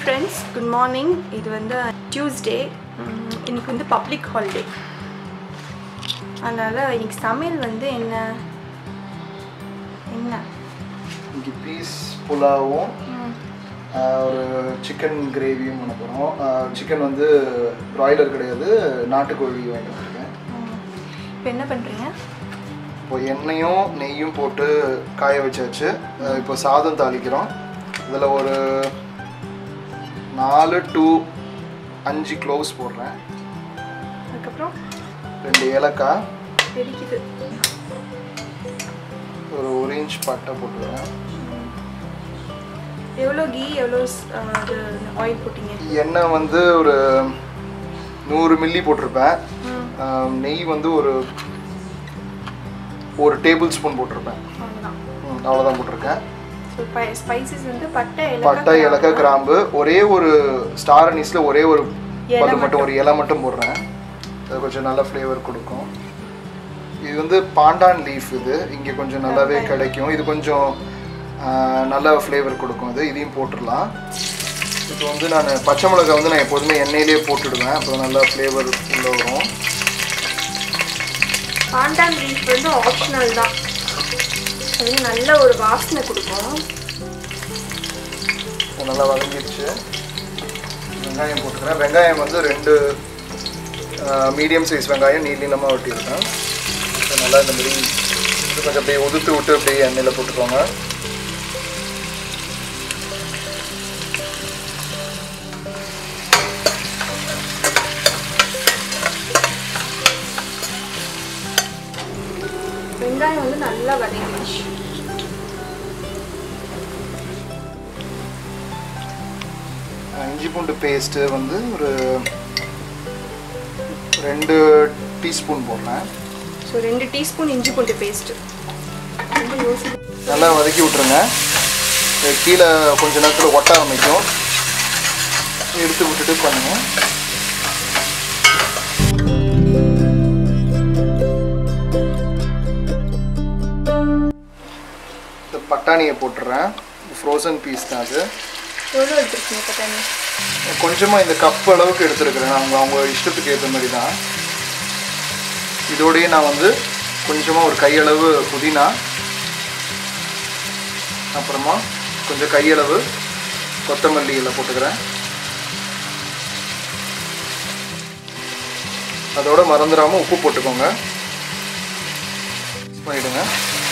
Friends good morning இது வந்து Tuesday இன்னைக்கு வந்து பப்ளிக் ஹாலிடே அதனால் இன்னைக்கு சமையல் வந்து என்ன என்ன இன்னைக்கு பீஸ் புலாவும் ம், ஆஹ், ஒரு சிக்கன் கிரேவியும் பண்ண போகிறோம் சிக்கன் வந்து ப்ராய்லர் கிடையாது நாட்டுக்கோழி வாங்கிட்டு வந்திருக்கேன் ம். இப்போ என்ன பண்ணுறீங்க இப்போ எண்ணெயும் நெய்யும் போட்டு காய வச்சாச்சு ஆஹ், இப்போ சாதம் தாளிக்கிறோம் இதில் ஒரு நாலு டு அஞ்சு க்ளோவ்ஸ் போடுறேன் அதுக்கப்புறம் ரெண்டு ஏலக்காய் வெடிக்குது ஒரு ஒரு இன்ச் பட்டை போட்டுக்கிறேன் எவ்வளோ கீ எவ்வளோ ஸ்- ஆ, இது ஆயில் போட்டீங்க எண்ணெய் வந்து ஒரு நூறு மில்லி போட்டிருப்பேன் ம் ஆஹ், நெய் வந்து ஒரு ஒரு டேபிள் ஸ்பூன் போட்டிருப்பேன் அவ்வளோதான் ம், அவ்வளோதான் போட்டிருக்கேன் ஸோ ஸ்பைசஸ் வந்து பட்டை பட்டை ஏலக்காய் கிராம்பு ஒரே ஒரு ஸ்டார் அனீஸில் ஒரே ஒரு இலை பல்லு மட்டும் ஒரு இலை மட்டும் போடுறேன் அது கொஞ்சம் நல்ல ஃப்ளேவர் கொடுக்கும் இது வந்து பாண்டான் லீஃப் இது இங்கே கொஞ்சம் நல்லாவே கிடைக்கும் இது கொஞ்சம் ஆஹ், நல்ல ஃப்ளேவர் கொடுக்கும் இது இதையும் போட்டுடலாம் இப்போ வந்து நான் பச்சை மிளகாய் வந்து நான் எப்போதுமே எண்ணெயிலே போட்டுடுவேன் அப்போ நல்லா ஃப்ளேவர் உள்ள வரும் பாண்டான் லீஃப் வந்து ஆப்ஷனல் தான் அது வந்து நல்ல ஒரு வாசனை கொடுக்கும் இது நல்லா வதங்கிடுச்சு வெங்காயம் போட்டுக்கிறேன் வெங்காயம் வந்து ரெண்டு மீடியம் சைஸ் வெங்காயம் நீள நீளமாக வெட்டியிருக்கேன் இது நல்லா இந்த மாதிரி இது கொஞ்சம் அப்படியே உதுத்து விட்டு அப்படியே எண்ணெயில் போட்டுக்கோங்க வெங்காயம் வந்து நல்லா வதங்கிடுச்சு அஹ் இஞ்சி பூண்டு பேஸ்ட்டு வந்து ஒரு ரெண்டு டீஸ்பூன் போடுறேன் ஸோ ரெண்டு டீஸ்பூன் இஞ்சி பூண்டு பேஸ்ட்டு ரொம்ப யோசி நல்லா வதக்கி விட்ருங்க இது கீழே கொஞ்ச நேரத்தில் ஒட்ட ஆரம்பிக்கும் எடுத்து விட்டுட்டு பண்ணுங்கள் இந்த பட்டாணியை போட்டுறேன் ஃப்ரோசன் பீஸ் தான் அது எவ்வளோ எடுத்துருக்கீங்க பட்டாணி கொஞ்சமாக இந்த கப் அளவுக்கு எடுத்துருக்கிறேன் அவங்க அவங்க இஷ்டத்துக்கு ஏற்ற மாதிரி தான் இதோடயே நான் வந்து கொஞ்சமாக ஒரு கையளவு புதினா அப்புறமா கொஞ்சம் கையளவு கொத்தமல்லி இலை போட்டுக்கிறேன் அதோட மறந்துடாமல் உப்பு போட்டுக்கோங்க Mix பண்ணிடுங்க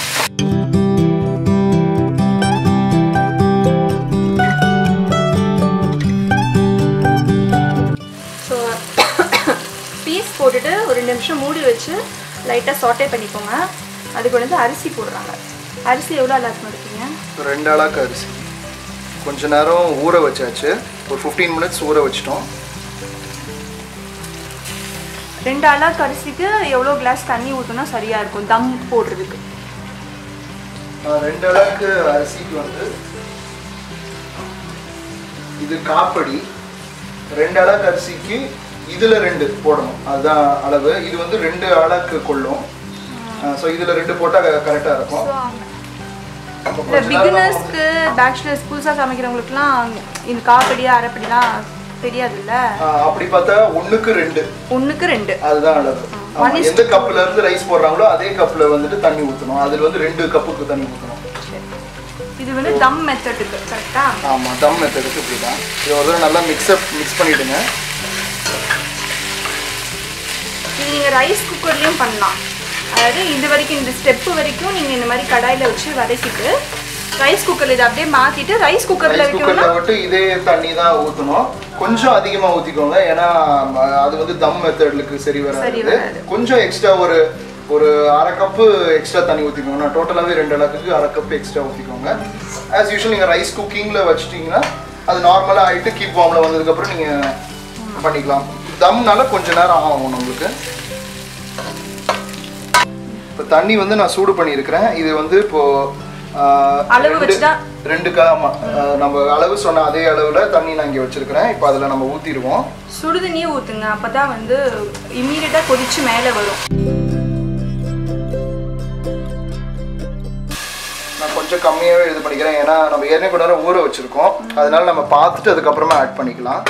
ஸோ பீஸ் போட்டுட்டு ஒரு ரெண்டு நிமிஷம் மூடி வச்சு லைட்டாக சாட்டே பண்ணிக்கோங்க அதுக்கு வந்து அரிசி போடுறாங்க அரிசி எவ்வளோ அலாசம் இருக்கீங்க ஒரு ரெண்டு அளாக்கு அரிசி கொஞ்ச நேரம் ஊற வச்சாச்சு ஒரு ஃபிஃப்டீன் மினிட்ஸ் ஊற வச்சிட்டோம் ரெண்டு அலாக்கு அரிசிக்கு எவ்வளோ கிளாஸ் தண்ணி ஊற்றினா சரியாக இருக்கும் தம் போடுறதுக்கு ஆஹ் ரெண்டு அளவுக்கு அரிசிக்கு வந்து இது காப்படி ரெண்டு அளவுக்கு அரிசிக்கு இதுல ரெண்டு போடணும் அதுதான் அளவு இது வந்து ரெண்டு அளவுக்கு கொள்ளும் ஸோ இதுல ரெண்டு போட்டா கரெக்டா இருக்கும் அப்போ இல்லை கொஞ்ச நேரம் பிகினர்ஸ்க்கு பேச்சுலர்ஸ் புதுசாக சமைக்கிறவங்களுக்குலாம் இந்த காப்படியா அரைப்படிலாம் தெரியாதுல்ல ஆஹ் அப்படி பார்த்தா ஒண்ணுக்கு ரெண்டு ஒன்றுக்கு ரெண்டு அதுதான் அளவு ஆமா, One is எந்த கப்ல இருந்து ரைஸ் போடுறாங்களோ அதே கப்ல வந்துட்டு தண்ணி ஊற்றணும் அதுல வந்து ரெண்டு கப்புக்கு தண்ணி ஊற்றணும் இது வந்து தம் மெத்தடுக்கு கரெக்டா ஆமா தம் மெத்தடுக்கு இப்படி தான் இது ஒரு தடவை நல்லா மிக்ஸ்அப் மிக்ஸ் பண்ணிடுங்க இது நீங்கள் ரைஸ் குக்கர்லேயும் பண்ணலாம் அதாவது இது வரைக்கும் இந்த ஸ்டெப்பு வரைக்கும் நீங்கள் இந்த மாதிரி கடாயில் வச்சு வதக்கிட்டு ரைஸ் குக்கரில் இதை அப்படியே மாற்றிட்டு ரைஸ் குக்கரில் ரைஸ் வைக்கணும்னா குக்கர்ல விட்டு இதே தண்ணி தான் ஊற்றணும் கொஞ்சம் அதிகமா ஊத்திக்கோங்க ஏன்னா ம, அது வந்து தம் மெத்தடுக்கு சரி சரி வராது வராது. கொஞ்சம் எக்ஸ்ட்ரா ஒரு ஒரு அரை கப்பு எக்ஸ்ட்ரா தண்ணி ஊற்றிக்கோங்க நான் டோட்டலாகவே ரெண்டு அளவுக்கு அரை கப் எக்ஸ்ட்ரா ஊற்றிக்கோங்க ஆஸ் யூஷுவல் நீங்கள் ரைஸ் குக்கிங்கில் வச்சிட்டிங்கன்னா அது நார்மலாக ஆகிட்டு கீப் வார்மில் வந்ததுக்கப்புறம் நீங்கள் பண்ணிக்கலாம் தம்னால கொஞ்ச நேரம் ஆகும் நம்மளுக்கு இப்போ தண்ணி வந்து நான் சூடு பண்ணியிருக்கிறேன் இது வந்து இப்போ ஆஹ், அளவு ரெண்டு- வச்சுதான் ரெண்டு க ஆமா ஆஹ், நம்ம அளவு சொன்ன அதே அளவுல தண்ணி நான் இங்கே வச்சிருக்கிறேன் இப்போ அதில் நம்ம ஊற்றிடுவோம் சுடுதண்ணியே ஊற்றுங்க அப்போ தான் வந்து இம்மீடியட்டாக கொதிச்சு மேலே வரும் நான் கொஞ்ச கொஞ்சம் கம்மியாகவே இது பண்ணிக்கிறேன் ஏன்னா நம்ம ஏற்கனவே கொஞ்ச நேரம் ஊற வச்சுருக்கோம் அதனால நம்ம பார்த்துட்டு அதுக்கப்புறமா ஆட் பண்ணிக்கலாம்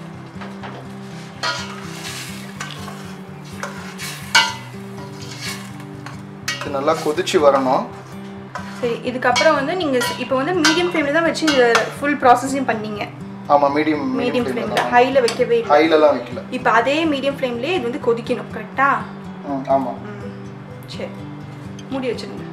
இது நல்லா கொதிச்சு வரணும் சரி இதுக்கப்புறம் வந்து நீங்க இப்போ வந்து மீடியம் ஃப்ளேம்ல தான் வச்சு இந்த ஃபுல் ப்ராசஸையும் பண்ணீங்க ஆமாம் மீடியம் மீடியம் மீடியம் ஃப்ளேம்ல ஃப்ளேமில் ஹைல வைக்கவே இல்லை ஹைலலாம் வைக்கல இப்போ அதே மீடியம் ஃப்ளேம்லயே இது வந்து கொதிக்கணும் கரெக்டா ம் ஆமாம் சரி மூடி வச்சிருங்க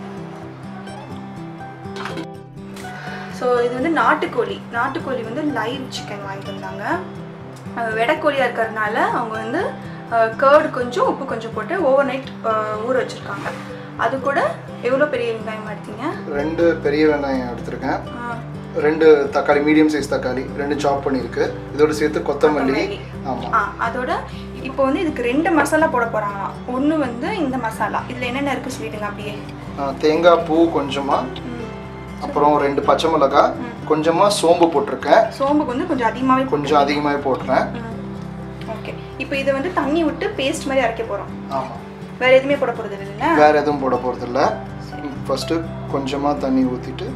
ஸோ இது வந்து நாட்டுக்கோழி நாட்டுக்கோழி வந்து லைவ் சிக்கன் வாங்கிட்டு வந்தாங்க அது வெடைக்கோழியாக இருக்கிறதுனால அவங்க வந்து கேர்டு கொஞ்சம் உப்பு கொஞ்சம் போட்டு ஓவர் நைட் ஊற வச்சுருக்காங்க அது கூட எவ்வளோ பெரிய வெங்காயம் எடுத்தீங்க ரெண்டு பெரிய வெங்காயம் எடுத்திருக்கேன் ஆ, ரெண்டு தக்காளி மீடியம் சைஸ் தக்காளி ரெண்டு சாப் பண்ணியிருக்கு இதோட சேர்த்து கொத்தமல்லி கொத்தமல்லி. ஆமாம் ஆ அதோட இப்போ வந்து இதுக்கு ரெண்டு மசாலா போட போகிறாங்களாம் ஒன்று வந்து இந்த மசாலா இதில் என்னென்ன இருக்குது சொல்லிடுங்க அப்படியே தேங்காய் பூ கொஞ்சமாக ம். அப்புறம் ரெண்டு பச்சை மிளகாய் கொஞ்சமாக சோம்பு போட்டிருக்கேன் சோம்புக்கு வந்து கொஞ்சம் அதிகமாகவே கொஞ்சம் அதிகமாகவே போட்டுறேன் ஓகே இப்போ இதை வந்து தண்ணி விட்டு பேஸ்ட் மாதிரி அரைக்க போகிறோம் ஆமாம் வேற எதுவுமே போட போகிறது இல்லைல்ல வேற எதுவும் போட போகிறதில்ல ஃபஸ்ட்டு கொஞ்சமாக தண்ணி ஊற்றிட்டு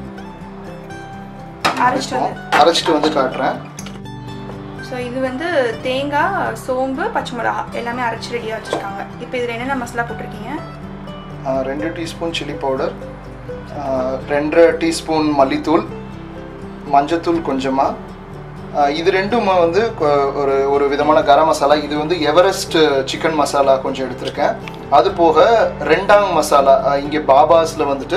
அரைச்சிட்டு வந்து அரைச்சிட்டு வந்து காட்டுறேன் ஸோ இது வந்து தேங்காய் சோம்பு பச்சை மிளகா எல்லாமே அரைச்சி ரெடியாக வச்சுருக்காங்க இப்போ இதில் என்னென்ன மசாலா போட்டிருக்கீங்க ஆ, ரெண்டு டீஸ்பூன் சில்லி பவுடர் ரெண்டரை டீஸ்பூன் மல்லித்தூள் மஞ்சத்தூள் கொஞ்சமாக இது ரெண்டும் வந்து கொ- ஒரு ஒரு விதமான கரம் மசாலா இது வந்து எவரெஸ்ட் சிக்கன் மசாலா கொஞ்சம் எடுத்திருக்கேன் அது போக ரெண்டாங் மசாலா இங்கே பாபாஸில் வந்துட்டு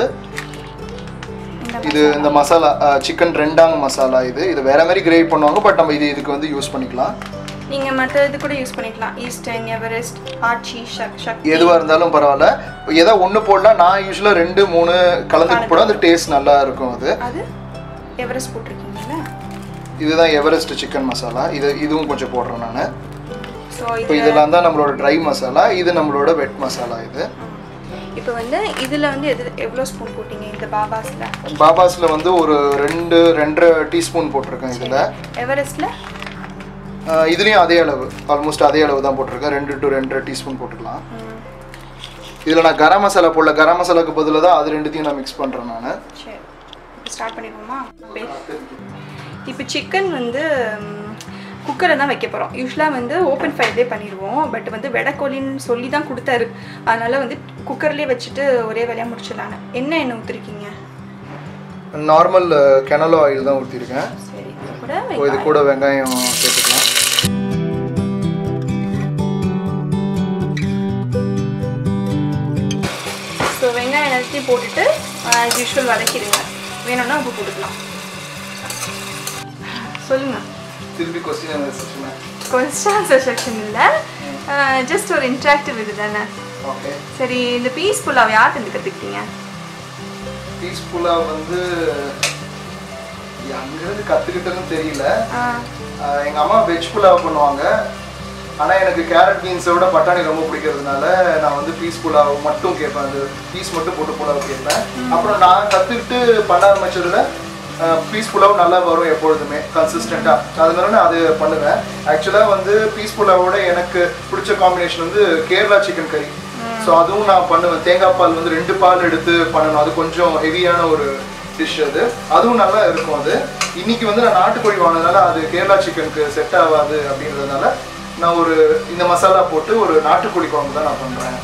இந்த இது இந்த மசாலா சிக்கன் ரெண்டாங் மசாலா இது இது வேற மாதிரி கிரேவி பண்ணுவாங்க பட் நம்ம இது இதுக்கு வந்து யூஸ் பண்ணிக்கலாம் நீங்கள் மற்ற இது கூட யூஸ் பண்ணிக்கலாம் ஈஸ்டர்ன் எவரெஸ்ட் ஆச்சி ஷக் ஷக் எதுவாக இருந்தாலும் பரவாயில்ல ஏதோ ஒன்று போடலாம் நான் யூஸ்வலாக ரெண்டு மூணு கலந்துட்டு போட அந்த டேஸ்ட் நல்லா இருக்கும் அது அது எவரெஸ்ட் போட்டிருக்கீங்கல்ல இதுதான் எவரெஸ்ட் சிக்கன் மசாலா இது இதுவும் கொஞ்சம் போடுறேன் நான் ஸோ இப்போ இது இதெல்லாம் தான் நம்மளோட ட்ரை மசாலா இது நம்மளோட வெட் மசாலா இது இப்போ வந்து இதில் வந்து எது எவ்வளோ ஸ்பூன் போட்டீங்க இந்த பாபாஸில் பாபாஸில் வந்து ஒரு ரெண்டு ரெண்டரை டீஸ்பூன் போட்டிருக்கேன் இதில் எவரெஸ்ட்டில் இதுலேயும் அதே அளவு ஆல்மோஸ்ட் அதே அளவு தான் போட்டிருக்கேன் ரெண்டு டு ரெண்டரை டீஸ்பூன் போட்டுக்கலாம் இதில் நான் கரம் மசாலா போடல கரம் மசாலாக்கு பதிலாக தான் அது ரெண்டுத்தையும் நான் மிக்ஸ் பண்ணுறேன் நான் சரி இப்போ ஸ்டார்ட் பண்ணிடுவோமா இப்போ சிக்கன் வந்து குக்கரில் தான் வைக்க போகிறோம் யூஸ்வலாக வந்து ஓப்பன் ஃபயர்லேயே பண்ணிடுவோம் பட் வந்து வெடைக்கோழின்னு சொல்லி தான் கொடுத்தாரு அதனால் வந்து குக்கர்லேயே வச்சுட்டு ஒரே வேலையாக முடிச்சிடலான்னு என்ன எண்ணெய் ஊற்றிருக்கீங்க நார்மல் கெனலோ ஆயில் தான் ஊற்றிருக்கேன் சரி இது கூட இப்போ இது கூட வெங்காயம் சேர்த்துக்கலாம் ஸோ வெங்காயம் எல்லாத்தையும் போட்டுட்டு ஆஸ் யூஷுவல் வதக்கிடுங்க வேணும்னா உப்பு போட்டுக்கலாம் சொல்லுங்கள் திருப்பி கொஸ்டின் கொஞ்சம் ஆன்சர் செக்ஷன் இல்லை ஜஸ்ட் ஒரு இன்ட்ராக்டிவ் இது தானே ஓகே சரி இந்த பீஸ் புல்லாவை யார்கிட்ட இருந்து கற்றுக்கிட்டீங்க பீஸ்ஃபுல்லாக வந்து அங்கேருந்து கற்றுக்கிட்டதுன்னு தெரியல ஆஹ் எங்க அம்மா வெஜ் புலாவ் பண்ணுவாங்க ஆனா எனக்கு கேரட் பீன்ஸை விட பட்டாணி ரொம்ப பிடிக்கிறதுனால நான் வந்து பீஸ் புலாவ் மட்டும் கேட்பேன் அது பீஸ் மட்டும் போட்டு புலாவ் கேட்பேன் அப்புறம் நான் கற்றுக்கிட்டு பண்ண ஆரம்பிச்சதுல பீஸ் புலாவ் நல்லா வரும் எப்பொழுதுமே கன்சிஸ்டண்ட்டாக அதனால நான் அது பண்ணுவேன் ஆக்சுவலாக வந்து பீஸ் புலாவோட எனக்கு பிடிச்ச காம்பினேஷன் வந்து கேரளா சிக்கன் கறி ஸோ அதுவும் நான் பண்ணுவேன் தேங்காய் பால் வந்து ரெண்டு பால் எடுத்து பண்ணணும் அது கொஞ்சம் ஹெவியான ஒரு டிஷ் அது அதுவும் நல்லா இருக்கும் அது இன்னைக்கு வந்து நான் நாட்டுக்கோழி வாங்கினதுனால அது கேரளா சிக்கனுக்கு செட் ஆகாது அப்படின்றதுனால நான் ஒரு இந்த மசாலா போட்டு ஒரு நாட்டுக்கோழி குழம்பு தான் நான் பண்ணுறேன்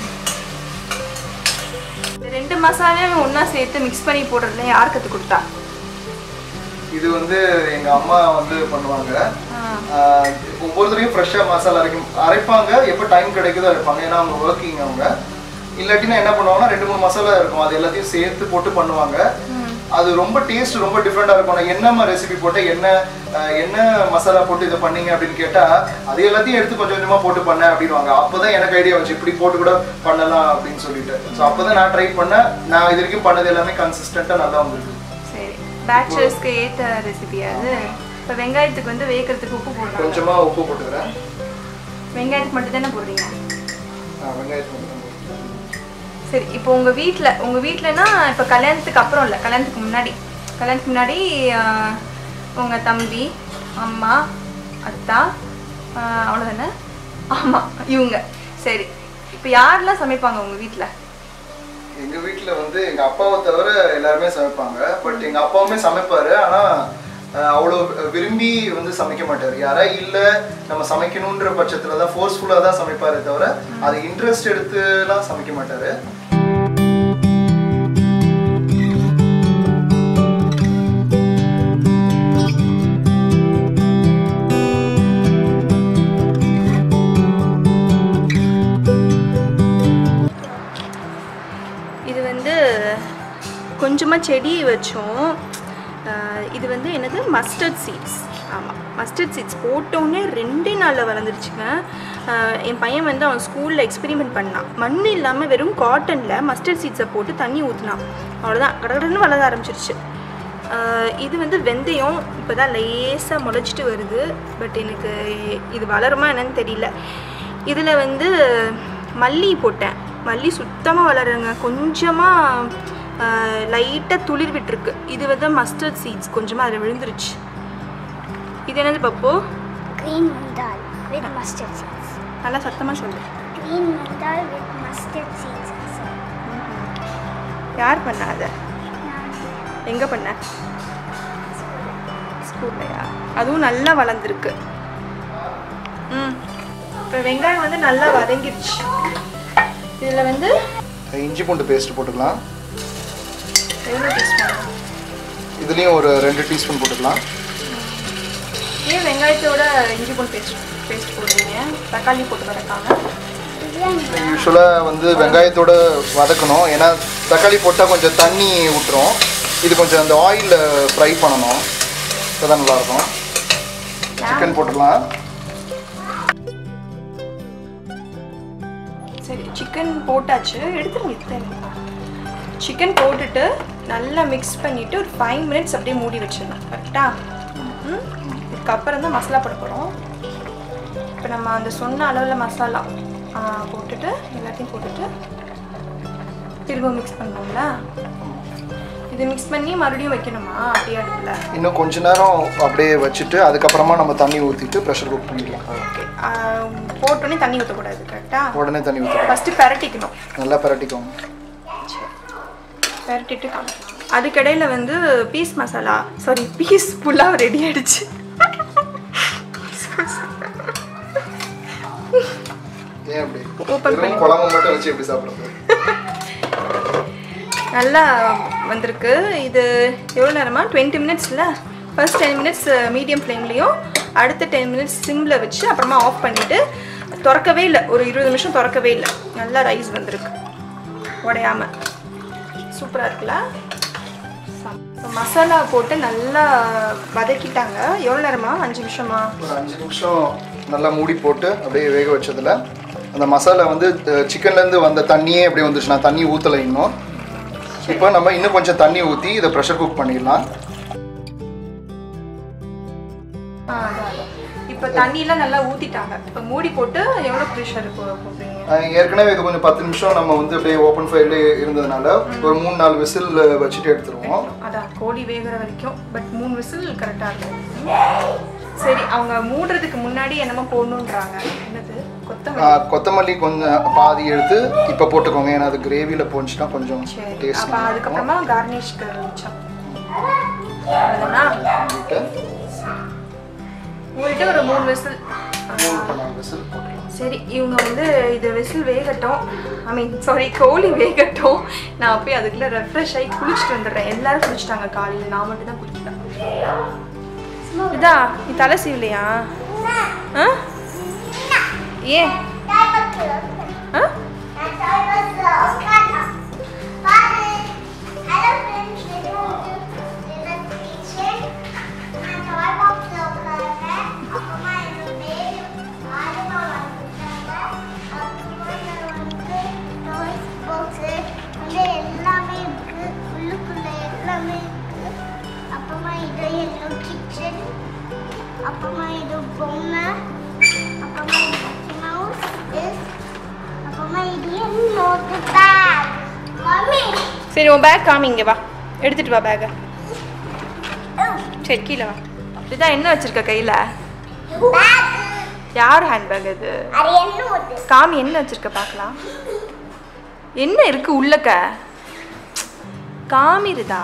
இந்த ரெண்டு மசாலையும் ஒன்றா சேர்த்து மிக்ஸ் பண்ணி போடுறதுல யார் கற்றுக் கொடுத்தா இது வந்து எங்கள் அம்மா வந்து பண்ணுவாங்க ஆஹ் ஒவ்வொருத்தரையும் ஃப்ரெஷ்ஷாக மசாலா அரைக்கும் அரைப்பாங்க எப்போ டைம் கிடைக்குதோ அரைப்பாங்க ஏன்னா அவங்க ஒர்க்கிங் அவங்க இல்லாட்டினா என்ன பண்ணுவாங்கன்னா ரெண்டு மூணு மசாலா இருக்கும் அது எல்லாத்தையும் சேர்த்து போட்டு பண்ணுவாங்க அது ரொம்ப டேஸ்ட் ரொம்ப டிஃப்ரெண்டாக இருக்கும் நான் என்னம்மா ரெசிபி போட்டு என்ன ஆஹ் என்ன மசாலா போட்டு இதை பண்ணீங்க அப்படின்னு கேட்டால் அது எல்லாத்தையும் எடுத்து கொஞ்சம் கொஞ்சமாக போட்டு பண்ணேன் அப்படின்வாங்க அப்போ தான் எனக்கு ஐடியா வந்துச்சு இப்படி போட்டு கூட பண்ணலாம் அப்படின்னு சொல்லிட்டு ஸோ அப்போ தான் நான் ட்ரை பண்ணேன் நான் இது வரைக்கும் பண்ணது எல்லாமே கன்சிஸ்டண்ட்டாக நல்லா வந்திருக்கு சரி பேச்சுலர்ஸ்க்கு ஏற்ற ரெசிபி அது இப்போ வெங்காயத்துக்கு வந்து வேகிறதுக்கு உப்பு போடுறாங்க கொஞ்சமாக உப்பு போட்டுக்கிறேன் வெங்காயத்துக்கு மட்டும் தானே போடுறீங்க ஆஹ் வெங்காயத்தை மட்டும் போட்டுக்கிறேன். சரி இப்போ உங்கள் வீட்டில் உங்கள் வீட்டிலனா இப்போ கல்யாணத்துக்கு அப்புறம் இல்லை கல்யாணத்துக்கு முன்னாடி கல்யாணத்துக்கு முன்னாடி உங்கள் தம்பி அம்மா அத்தா ஆஹ் அவ்வளோதானே ஆமாம் இவங்க சரி இப்போ யாரெல்லாம் சமைப்பாங்க உங்கள் வீட்டில் எங்க வீட்ல வந்து எங்க அப்பாவை தவிர எல்லாருமே சமைப்பாங்க பட் எங்க அப்பாவுமே சமைப்பாரு ஆனா அஹ், அவ்வளோ விரும்பி வந்து சமைக்க மாட்டாரு யாரா இல்ல நம்ம சமைக்கணுன்ற பட்சத்துல தான் ஃபோர்ஸ்ஃபுல்லா தான் சமைப்பாரே தவிர அது இன்ட்ரெஸ்ட் எடுத்துலாம் சமைக்க மாட்டாரு இது வந்து கொஞ்சமாக செடி வச்சோம் ஆஹ் இது வந்து என்னது மஸ்டர்ட் சீட்ஸ் ஆமாம் மஸ்டர்ட் சீட்ஸ் போட்டோன்னே ரெண்டே நாளில் வளர்ந்துருச்சுங்க ஆஹ் என் பையன் வந்து அவன் ஸ்கூலில் எக்ஸ்பெரிமெண்ட் பண்ணான் மண் இல்லாமல் வெறும் காட்டனில் மஸ்டர்ட் சீட்ஸை போட்டு தண்ணி ஊற்றினான் அவ்வளோதான் கடகடன்னு வளர ஆரம்பிச்சிருச்சு ஆஹ் இது வந்து வெந்தயம் இப்போ தான் லேசாக முளைச்சிட்டு வருது பட் எனக்கு இது வளருமா என்னன்னு தெரியல இதில் வந்து மல்லி போட்டேன் மல்லி சுத்தமாக வளருங்க கொஞ்சமாக லைட்டாக துளிர் விட்டுருக்கு இது வந்து மஸ்டர்ட் சீட்ஸ் கொஞ்சமாக அதில் விழுந்துருச்சு இது என்னது பப்போ Green mandal with mustard seeds. நல்லா சத்தமாக சொல்லு Green mandal with mustard seeds. also. யார் பண்ணா அதை நான் எங்கே பண்ண ஸ்கூல்லையா அதுவும் நல்லா வளர்ந்துருக்கு ம் இப்போ வெங்காயம் வந்து நல்லா வதங்கிடுச்சு இதில் வந்து இஞ்சி பூண்டு பேஸ்ட் போட்டுக்கலாம் எவ்வளோ டீஸ்பூன் இதுலயும் ஒரு ரெண்டு டீஸ்பூன் போட்டுக்கலாம் ஏன் வெங்காயத்தோட இஞ்சி பூண்டு பேஸ்ட் பேஸ்ட் போடுறீங்க தக்காளி போட்டு வதக்காம யூஸ்வலாக வந்து வெங்காயத்தோட வதக்கணும் ஏன்னா தக்காளி போட்டால் கொஞ்சம் தண்ணி விட்டுரும் இது கொஞ்சம் அந்த ஆயிலில் ஃப்ரை பண்ணணும் அப்பதான் நல்லா இருக்கும் சிக்கன் போட்டுக்கலாம் சரி சிக்கன் போட்டாச்சு எடுத்துருங்க தேவையா சிக்கன் போட்டுட்டு நல்லா மிக்ஸ் பண்ணிவிட்டு ஒரு ஃபைவ் மினிட்ஸ் அப்படியே மூடி வச்சிடணும் கரெக்டா ம் இதுக்கப்புறம் தான் மசாலா போட போகிறோம் இப்போ நம்ம அந்த சொன்ன அளவில் மசாலா ஆ, போட்டுட்டு எல்லாத்தையும் போட்டுட்டு திரும்ப மிக்ஸ் பண்ணோம்ல இது மிக்ஸ் பண்ணி மறுபடியும் வைக்கணுமா அப்படியே அடுப்பில் இன்னும் கொஞ்ச நேரம் அப்படியே வச்சுட்டு அதுக்கப்புறமா நம்ம தண்ணி ஊற்றிட்டு ப்ரெஷர் குக் பண்ணிடலாம் ஓகே போட்டோன்னே தண்ணி ஊற்றக்கூடாது கரெக்டா உடனே தண்ணி ஊற்றலாம் ஃபஸ்ட்டு பெரட்டிக்கணும் நல்லா பரட்டிக்கோங்க பெரட்டிட்டு காமிக்கலாம் அதுக்கிடையில் வந்து peas masala sorry peas pulao ready ஆயிடுச்சு ஏன் அப்படி Open வெறும் குழம்பு மட்டும் வச்சு எப்படி சாப்பிட்றது நல்லா வந்திருக்கு இது எவ்வளோ நேரமா டுவெண்ட்டி மினிட்ஸில் ஃபர்ஸ்ட் டென் மினிட்ஸ் மீடியம் ஃப்ளேம்லேயும் அடுத்த டென் மினிட்ஸ் சிம்மில் வச்சு அப்புறமா ஆஃப் பண்ணிவிட்டு திறக்கவே இல்லை ஒரு இருபது நிமிஷம் திறக்கவே இல்லை நல்லா ரைஸ் வந்திருக்கு உடையாம சூப்பராக இருக்குல்ல இப்போ மசாலா போட்டு நல்லா வதக்கிட்டாங்க எவ்வளோ நேரமா அஞ்சு நிமிஷமா ஒரு அஞ்சு நிமிஷம் நல்லா மூடி போட்டு அப்படியே வேக வச்சதுல அந்த மசாலா வந்து அஹ், சிக்கன்லேருந்து வந்த தண்ணியே அப்படியே வந்துச்சு நான் தண்ணி ஊற்றலை இன்னும் இப்போ நம்ம இன்னும் கொஞ்சம் தண்ணி ஊற்றி இதை ப்ரெஷர் குக் பண்ணிடலாம் ஆ அதான் அதான். இப்போ தண்ணியெலாம் நல்லா ஊற்றிட்டாங்க இப்போ மூடி போட்டு எவ்வளோ ப்ரெஷர் போடுறீங்க அஹ், ஏற்கனவே இது கொஞ்சம் பத்து நிமிஷம் நம்ம வந்து அப்படியே ஓப்பன் ஃபயர்லேயே இருந்ததுனால ஒரு மூணு நாலு விசில் வச்சுட்டு எடுத்துருவோம் அதான் கோழி வேகிற வரைக்கும் பட் மூணு விசில் கரெக்டாக இருக்கும் சரி அவங்க மூடுறதுக்கு முன்னாடி என்னமோ போடணுன்றாங்க என்னது கொத்தமல்லி அஹ், கொத்தமல்லி கொஞ்சம் பாதி எடுத்து இப்போ போட்டுக்கோங்க ஏன்னா அது கிரேவியில் போச்சுன்னா கொஞ்சம் சரி டேஸ்ட் அப்போ அதுக்கப்புறமா கார்னிஷ்க்கு மிச்சம் அவ்வளோதானா மூடிட்டு ஒரு மூணு விசில் விசில் போட்டுக்கலாம் சரி இவங்க வந்து இது விசில் வேகட்டும் ஐ மீன் சாரி கோழி வேகட்டும் நான் போய் அதுக்குள்ள ரெஃப்ரெஷ் ஆகி குளிச்சுட்டு வந்துடுறேன் எல்லாரும் குளிச்சிட்டாங்க காலையில் நான் மட்டும் தான் குளிக்கல இதா நீ தலை சீவலையா ஆ ஏன் ஆ எல்லாமே இருக்கு உள்ளுக்குள்ள எல்லாமே இருக்கு அப்புறமா இது என்னோட கிச்சன் அப்புறமா இது பொம்மை அப்புறமா இது மவுஸ் இஸ் அப்புறமா இது என்னோட பேக் மம்மி சரி உன் பேக் காமிங்க வா எடுத்துட்டு வா பேக்கை சரி கீழே வா இதான் என்ன வச்சிருக்க கையில் பேக் யார் ஹேண்ட்பேக் இது அது என்னோட காமி என்ன வச்சிருக்க பார்க்கலாம் என்ன இருக்கு உள்ளக்க காமிருதா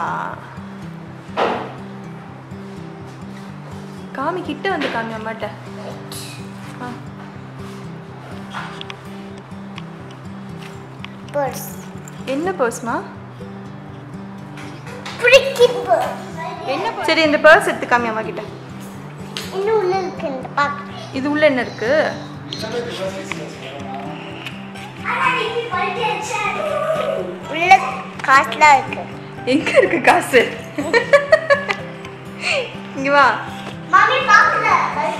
காமி கிட்ட வந்து காமி அம்மாட்ட ஆ பர்ஸ் என்ன பர்ஸ்மா பிடிக்கி பர்ஸ் என்ன சரி இந்த பர்ஸ் எடுத்து காமி அம்மா கிட்ட இன்னும் உள்ள இருக்கு இந்த பாக்கு இது உள்ள என்ன இருக்கு உள்ள காசுலாம் இருக்கு எங்க இருக்கு காசு இங்க வா மாமி பாக்கல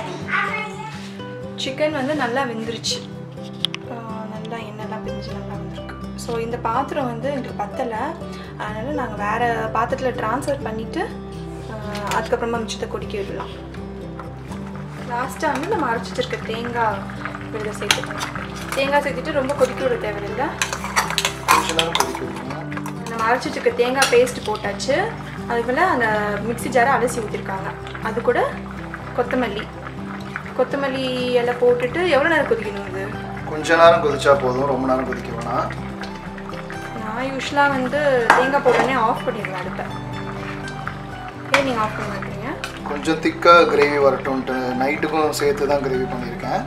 சிக்கன் வந்து நல்லா வெந்துருச்சு ஆஹ் நல்லா எண்ணெய்லாம் பிரிஞ்சு நல்லா வந்திருக்கு ஸோ இந்த பாத்திரம் வந்து எங்களுக்கு பத்தலை அதனால் நாங்கள் வேறு பாத்திரத்தில் ட்ரான்ஸ்ஃபர் பண்ணிவிட்டு அதுக்கப்புறமா மிச்சத்தை கொதிக்க விடலாம் லாஸ்ட்டாக வந்து நம்ம அரைச்சி வச்சிருக்க தேங்காய் விழுத சேர்த்துக்கணும் தேங்காய் சேர்த்துட்டு ரொம்ப கொதிக்க விட தேவையில்லை கொஞ்ச நேரம் கொதிக்க விட்டுருங்க நம்ம அரைச்சி வச்சிருக்க தேங்காய் பேஸ்ட் போட்டாச்சு அதுக்குள்ள அந்த மிக்ஸி ஜாரை அலசி ஊற்றிருக்காங்க அது கூட கொத்தமல்லி கொத்தமல்லி எல்லாம் போட்டுட்டு எவ்வளோ நேரம் கொதிக்கணும் இது கொஞ்ச நேரம் கொதிச்சா போதும் ரொம்ப நேரம் கொதிக்க வேணாம் நான் யூஸ்வலாக வந்து தேங்காய் போட்டோடனே ஆஃப் பண்ணிடுவேன் அடுப்பை ஏன் நீங்கள் ஆஃப் பண்ண மாட்டீங்க கொஞ்சம் திக்காக கிரேவி வரட்டும்ன்ட்டு நைட்டுக்கும் சேர்த்து தான் கிரேவி பண்ணியிருக்கேன்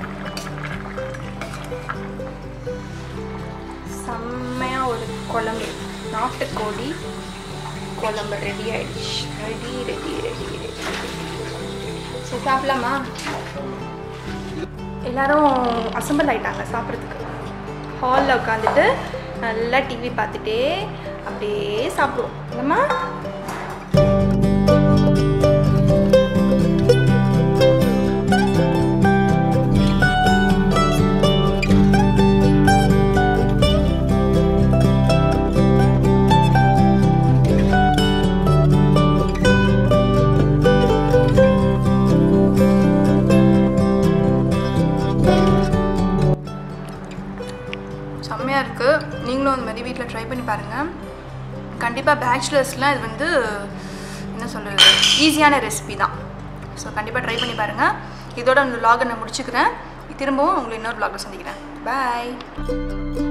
செம்மையாக ஒரு குழம்பு நாட்டுக்கோழி குழம்பு ரெடி ஆயிடுச்சு ரெடி ரெடி ரெடி ரெடி சரி சாப்பிடலாமா எல்லாரும் அசம்பிள் ஆயிட்டாங்க சாப்பிட்றதுக்கு ஹாலில் உட்காந்துட்டு நல்லா டிவி பார்த்துட்டே அப்படியே சாப்பிடுவோம் இல்லைம்மா செம்மையாக இருக்குது நீங்களும் அந்த மாதிரி வீட்டில் ட்ரை பண்ணி பாருங்கள் கண்டிப்பாக பேச்சுலர்ஸ்லாம் இது வந்து என்ன சொல்கிறது ஈஸியான ரெசிபி தான் ஸோ கண்டிப்பாக ட்ரை பண்ணி பாருங்கள் இதோட அந்த vlog-அ நான் முடிச்சுக்கிறேன் திரும்பவும் உங்களை இன்னொரு vlog-ல சந்திக்கிறேன் பாய்